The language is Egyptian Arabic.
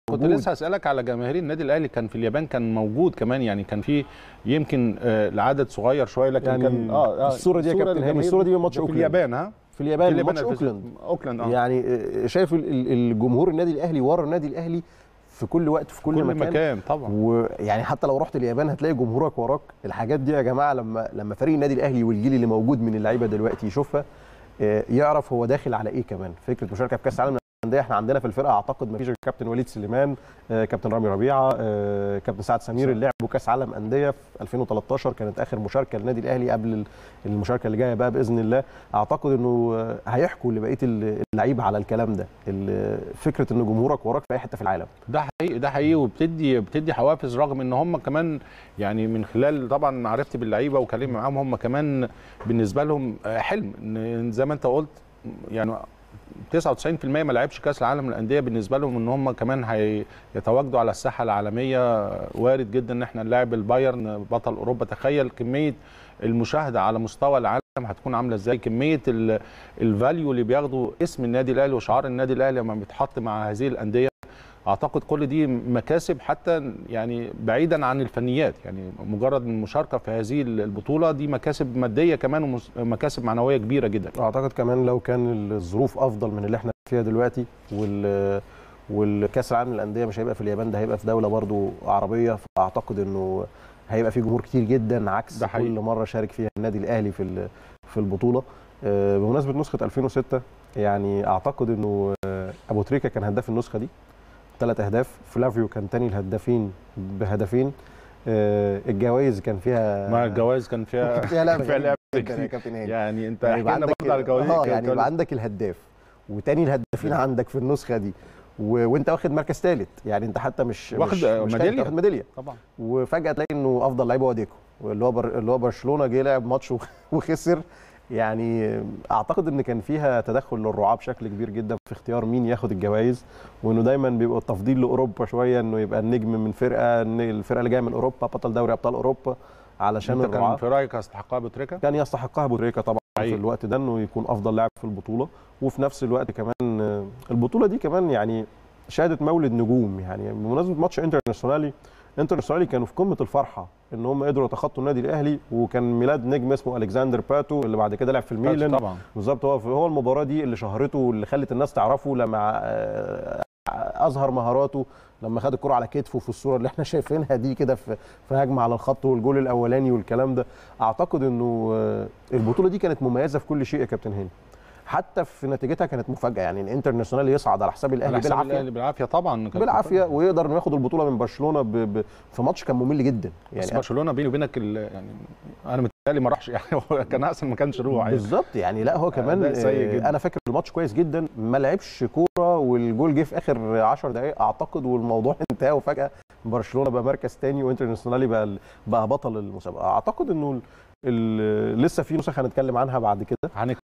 كنت لسه هسألك على جماهير النادي الاهلي كان في اليابان كان موجود كمان يعني كان في يمكن آه العدد صغير شويه لكن يعني كان اه, آه الصوره دي يا كابتن هاني الصوره دي من ماتش في اوكلاند اليابان ها في اليابان, في ماتش اليابان اوكلاند اوكلاند اه يعني آه، شايف ال- ال- الجمهور النادي الاهلي ورا النادي الاهلي في كل وقت في كل, كل مكان, مكان طبعا ويعني حتى لو رحت اليابان هتلاقي جمهورك وراك الحاجات دي يا جماعه لما لما فريق النادي الاهلي والجيل اللي موجود من اللعيبه دلوقتي يشوفها آه، يعرف هو داخل على ايه كمان فكره مشاركه في كاس العالم للانديه احنا عندنا في الفرقه اعتقد ما فيش غير كابتن وليد سليمان آه، كابتن رامي ربيعه آه، كابتن سعد سمير اللي لعبوا كاس عالم انديه في 2013 كانت اخر مشاركه للنادي الاهلي قبل ال- المشاركه اللي جايه بقى باذن الله اعتقد انه آه، هيحكوا لبقيه اللعيبه على الكلام ده ال- فكره ان جمهورك وراك في اي حته في العالم ده حقيقي ده حقيقي وبتدي بتدي حوافز رغم ان هم كمان يعني من خلال طبعا معرفتي باللعيبه وكلامي معاهم هم كمان بالنسبه لهم آه، حلم ان زي ما انت قلت يعني 99% ما لعبش كاس العالم للانديه بالنسبه لهم ان هم كمان هيتواجدوا على الساحه العالميه وارد جدا ان احنا نلاعب البايرن بطل اوروبا تخيل كميه المشاهده على مستوى العالم هتكون عامله ازاي كميه ال- الفاليو اللي بياخدوا اسم النادي الاهلي وشعار النادي الاهلي لما بيتحط مع هذه الانديه اعتقد كل دي مكاسب حتى يعني بعيدا عن الفنيات يعني مجرد المشاركه في هذه البطوله دي مكاسب ماديه كمان ومكاسب معنويه كبيره جدا اعتقد كمان لو كان الظروف افضل من اللي احنا فيها دلوقتي وال والكاس العالم للانديه مش هيبقى في اليابان ده هيبقى في دوله برضو عربيه فاعتقد انه هيبقى في جمهور كتير جدا عكس ده حقيقي. كل مره شارك فيها النادي الاهلي في ال- في البطوله آه، بمناسبه نسخه 2006 يعني اعتقد انه آه، ابو تريكه كان هداف النسخه دي ثلاث اهداف فلافيو كان تاني الهدافين بهدفين آه، الجوائز كان فيها مع الجوائز كان فيها كان فيها لعب فيها لعب جدا يا كتير. كابتن هاني يعني انت يعني يبقى احكي لنا عندك برضه على الجوائز اه يعني يبقى عندك الهداف وتاني الهدافين عندك في النسخه دي و... وانت واخد مركز ثالث يعني انت حتى مش واخد مش مش تالت، ميدالية. واخد ميداليه طبعا وفجاه تلاقي انه افضل لعيب هو ديكو اللي هو بر... اللي هو برشلونه جه لعب ماتش وخ- وخسر يعني اعتقد ان كان فيها تدخل للرعاه بشكل كبير جدا في اختيار مين ياخد الجوائز وانه دايما بيبقى التفضيل لاوروبا شويه انه يبقى النجم من فرقه إن الفرقه اللي جايه من اوروبا بطل دوري ابطال اوروبا علشان انت الرعاه كان في رايك استحقها ابو تريكه كان يستحقها ابو تريكه طبعا حقيقي. في الوقت ده انه يكون افضل لاعب في البطوله وفي نفس الوقت كمان آه، البطوله دي كمان يعني شهدت مولد نجوم يعني بمناسبه ماتش انترناسيونالي انترناسيونالي كانوا في قمه الفرحه ان هم قدروا يتخطوا النادي الاهلي وكان ميلاد نجم اسمه الكسندر باتو اللي بعد كده لعب في الميلان طبعا بالظبط هو هو المباراه دي اللي شهرته واللي خلت الناس تعرفه لما آه، اظهر مهاراته لما خد الكره على كتفه في الصوره اللي احنا شايفينها دي كده في في هجمه على الخط والجول الاولاني والكلام ده اعتقد انه آه، البطوله دي كانت مميزه في كل شيء يا كابتن هاني حتى في نتيجتها كانت مفاجاه يعني الانترناسيونال يصعد على حساب الاهلي على حساب بالعافيه الاهلي بالعافيه طبعا كان- بالعافيه ويقدر انه ياخد البطوله من برشلونه ب... ب... في ماتش كان ممل جدا بس يعني برشلونه بيني وبينك ال- يعني انا متهيألي ما راحش يعني هو كان احسن ما كانش يروح يعني. بالظبط يعني لا هو كمان أداء سيء آه، جدا. انا فاكر الماتش كويس جدا ما لعبش كوره والجول جه في اخر 10 دقائق اعتقد والموضوع انتهى وفجاه برشلونه بقى مركز تاني وانترناسيونالي بقى ال- بقى بطل المسابقه اعتقد انه ال- ال- لسه في نسخ هنتكلم عنها بعد كده هنتكلم